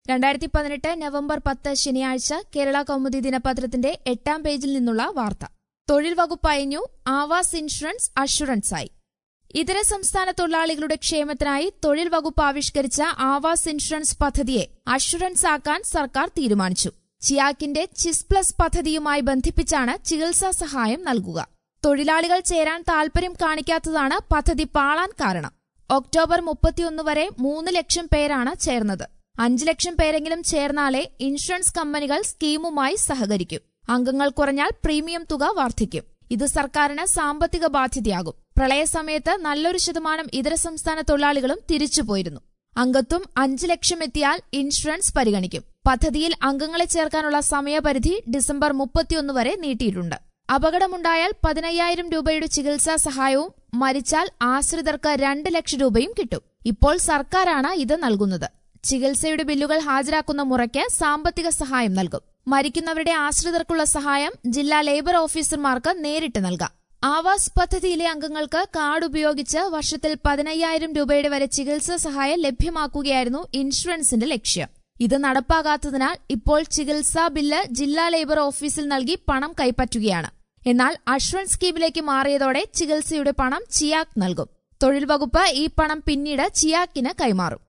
രണ്ടായിരത്തി പതിനെട്ട് നവംബർ പത്ത് ശനിയാഴ്ച കേരള കൗമുദി ദിനപത്രത്തിന്റെ എട്ടാം പേജിൽ നിന്നുള്ള വാർത്ത തൊഴിൽ വകുപ്പ് അയഞ്ഞു ആവാസ് ഇൻഷുറൻസ് അഷുറൻസായി ഇതര സംസ്ഥാന തൊഴിലാളികളുടെ ക്ഷേമത്തിനായി തൊഴിൽ വകുപ്പ് ആവിഷ്കരിച്ച ആവാസ് ഇൻഷുറൻസ് പദ്ധതിയെ അഷുറൻസ് ആക്കാൻ സർക്കാർ തീരുമാനിച്ചു ചിയാക്കിന്റെ ചിസ് പ്ലസ് പദ്ധതിയുമായി ബന്ധിപ്പിച്ചാണ് ചികിത്സാ സഹായം നൽകുക തൊഴിലാളികൾ ചേരാൻ താൽപര്യം കാണിക്കാത്തതാണ് പദ്ധതി പാളാൻ കാരണം ഒക്ടോബർ മുപ്പത്തിയൊന്ന് വരെ മൂന്ന് ലക്ഷം പേരാണ് ചേർന്നത് അഞ്ച് ലക്ഷം പേരെങ്കിലും ചേർന്നാലേ ഇൻഷുറൻസ് കമ്പനികൾ സ്കീമുമായി സഹകരിക്കും അംഗങ്ങൾ കുറഞ്ഞാൽ പ്രീമിയം തുക വർദ്ധിക്കും ഇത് സർക്കാരിന് സാമ്പത്തിക ബാധ്യതയാകും പ്രളയസമയത്ത് നല്ലൊരു ശതമാനം ഇതര സംസ്ഥാന തൊഴിലാളികളും തിരിച്ചുപോയിരുന്നു അംഗത്വം അഞ്ച് ലക്ഷം എത്തിയാൽ ഇൻഷുറൻസ് പരിഗണിക്കും പദ്ധതിയിൽ അംഗങ്ങളെ ചേർക്കാനുള്ള സമയപരിധി ഡിസംബർ മുപ്പത്തിയൊന്ന് വരെ നീട്ടിയിട്ടുണ്ട് അപകടമുണ്ടായാൽ പതിനയ്യായിരം രൂപയുടെ ചികിത്സാ സഹായവും മരിച്ചാൽ ആശ്രിതർക്ക് രണ്ട് ലക്ഷം രൂപയും കിട്ടും ഇപ്പോൾ സർക്കാരാണ് ഇത് നൽകുന്നത് ചികിത്സയുടെ ബില്ലുകൾ ഹാജരാക്കുന്ന മുറയ്ക്ക് സാമ്പത്തിക സഹായം നൽകും മരിക്കുന്നവരുടെ ആശ്രിതർക്കുള്ള സഹായം ജില്ലാ ലേബർ ഓഫീസർമാർക്ക് നേരിട്ട് നൽകാം ആവാസ് പദ്ധതിയിലെ അംഗങ്ങൾക്ക് കാർഡ് ഉപയോഗിച്ച് വർഷത്തിൽ പതിനയ്യായിരം രൂപയുടെ വരെ ചികിത്സാ സഹായം ലഭ്യമാക്കുകയായിരുന്നു ഇൻഷുറൻസിന്റെ ലക്ഷ്യം ഇത് നടപ്പാകാത്തതിനാൽ ഇപ്പോൾ ചികിത്സാ ബില്ല് ജില്ലാ ലേബർ ഓഫീസിൽ നൽകി പണം കൈപ്പറ്റുകയാണ് എന്നാൽ അഷ്വൻസ് സ്കീമിലേക്ക് മാറിയതോടെ ചികിത്സയുടെ പണം ചിയാക് നൽകും തൊഴിൽ വകുപ്പ് ഈ പണം പിന്നീട് ചിയാക്കിന് കൈമാറും